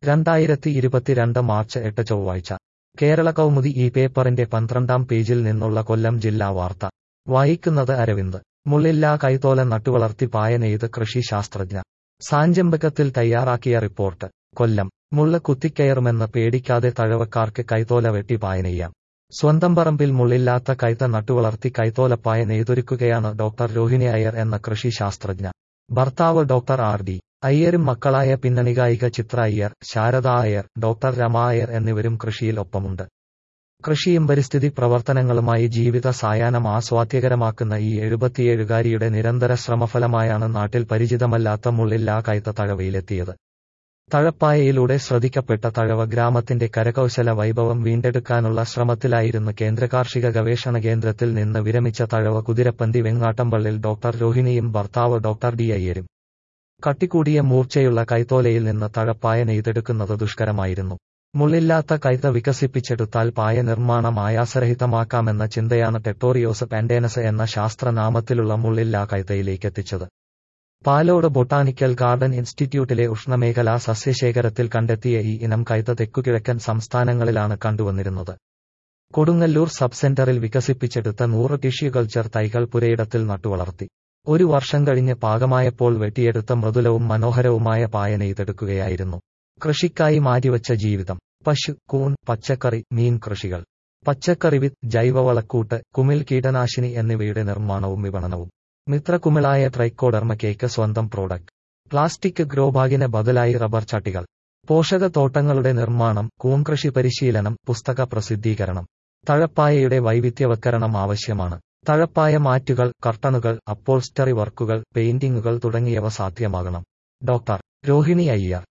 രണ്ടായിരത്തി ഇരുപത്തിരണ്ട് മാർച്ച് എട്ട് ചൊവ്വാഴ്ച കേരള കൗമുദി ഈ പേപ്പറിന്റെ പന്ത്രണ്ടാം പേജിൽ നിന്നുള്ള കൊല്ലം ജില്ലാ വാർത്ത വായിക്കുന്നത് അരവിന്ദ് മുള്ളില്ലാ കൈത്തോല നട്ടുവളർത്തി പായ നെയ്ത് കൃഷി ശാസ്ത്രജ്ഞ സാഞ്ചമ്പകത്തിൽ തയ്യാറാക്കിയ റിപ്പോർട്ട് കൊല്ലം മുള്ള കുത്തിക്കയറുമെന്ന് പേടിക്കാതെ തഴവക്കാർക്ക് കൈത്തോല വെട്ടി പായ നെയ്യാം സ്വന്തം പറമ്പിൽ മുള്ളില്ലാത്ത കൈത്ത നട്ടുവളർത്തി കൈത്തോലപ്പായ നെയ്തൊരുക്കുകയാണ് ഡോക്ടർ രോഹിണി അയ്യർ എന്ന കൃഷി ശാസ്ത്രജ്ഞ ഭർത്താവ് ഡോക്ടർ ആർ ഡി അയ്യരും മക്കളായ പിന്നണി ഗായിക ചിത്ര അയ്യർ ശാരദ അയ്യർ ഡോക്ടർ രമ അയ്യർ എന്നിവരും കൃഷിയിൽ ഒപ്പമുണ്ട് കൃഷിയും പരിസ്ഥിതി പ്രവർത്തനങ്ങളുമായി ജീവിത സായാഹ്നം ആസ്വാദ്യകരമാക്കുന്ന ഈ എഴുപത്തിയേഴുകാരിയുടെ നിരന്തര ശ്രമഫലമായാണ് നാട്ടിൽ പരിചിതമല്ലാത്ത മുള്ളില്ലാ കൈത്ത തഴവയിലെത്തിയത് തഴപ്പായയിലൂടെ ശ്രദ്ധിക്കപ്പെട്ട തഴവ ഗ്രാമത്തിന്റെ കരകൗശല വൈഭവം വീണ്ടെടുക്കാനുള്ള ശ്രമത്തിലായിരുന്നു കേന്ദ്ര കാർഷിക ഗവേഷണ കേന്ദ്രത്തിൽ നിന്ന് വിരമിച്ച തഴവ കുതിരപ്പന്തി വെങ്ങാട്ടമ്പള്ളിൽ ഡോക്ടർ രോഹിണിയും ഭർത്താവ് ഡോക്ടർ ഡി അയ്യരും കട്ടിക്കൂടിയ മൂർച്ചയുള്ള കൈത്തോലയിൽ നിന്ന് തഴപ്പായ നെയ്തെടുക്കുന്നത് ദുഷ്കരമായിരുന്നു മുള്ളില്ലാത്ത കൈത്ത വികസിപ്പിച്ചെടുത്താൽ പായ നിർമ്മാണം ആയാസരഹിതമാക്കാമെന്ന ചിന്തയാണ് ടെട്ടോറിയോസ് പാൻഡേനസ് എന്ന ശാസ്ത്രനാമത്തിലുള്ള മുള്ളില്ലാ കൈത്തയിലേക്കെത്തിച്ചത് പാലോട് ബൊട്ടാണിക്കൽ ഗാർഡൻ ഇൻസ്റ്റിറ്റ്യൂട്ടിലെ ഉഷ്ണമേഖലാ സസ്യശേഖരത്തിൽ കണ്ടെത്തിയ ഈ ഇനം കൈത്ത തെക്കുകിഴക്കൻ സംസ്ഥാനങ്ങളിലാണ് കണ്ടുവന്നിരുന്നത് കൊടുങ്ങല്ലൂർ സബ് സെന്ററിൽ വികസിപ്പിച്ചെടുത്ത നൂറ് ടിഷ്യൂ കൾച്ചർ തൈകൾ പുരയിടത്തിൽ നട്ടുവളർത്തി ഒരു വർഷം കഴിഞ്ഞ് പാകമായപ്പോൾ വെട്ടിയെടുത്ത മൃദുലവും മനോഹരവുമായ പായ നെയ്തെടുക്കുകയായിരുന്നു കൃഷിക്കായി മാറ്റിവച്ച ജീവിതം പശു കൂൺ പച്ചക്കറി മീൻ കൃഷികൾ പച്ചക്കറി വിത്ത് ജൈവവളക്കൂട്ട് കുമിൽ കീടനാശിനി എന്നിവയുടെ നിർമ്മാണവും വിപണനവും മിത്രകുമിളായ ട്രൈക്കോഡർമ കേക്ക് സ്വന്തം പ്രോഡക്റ്റ് പ്ലാസ്റ്റിക് ഗ്രോബാഗിന് ബദലായി റബ്ബർ ചട്ടികൾ പോഷകത്തോട്ടങ്ങളുടെ നിർമ്മാണം കൂൺകൃഷി പരിശീലനം പുസ്തക പ്രസിദ്ധീകരണം തഴപ്പായയുടെ വൈവിധ്യവൽക്കരണം ആവശ്യമാണ് തഴപ്പായ മാറ്റുകൾ കർട്ടനുകൾ അപ്പോൾസ്റ്ററി വർക്കുകൾ പെയിന്റിങ്ങുകൾ തുടങ്ങിയവ സാധ്യമാകണം ഡോക്ടർ രോഹിണി അയ്യർ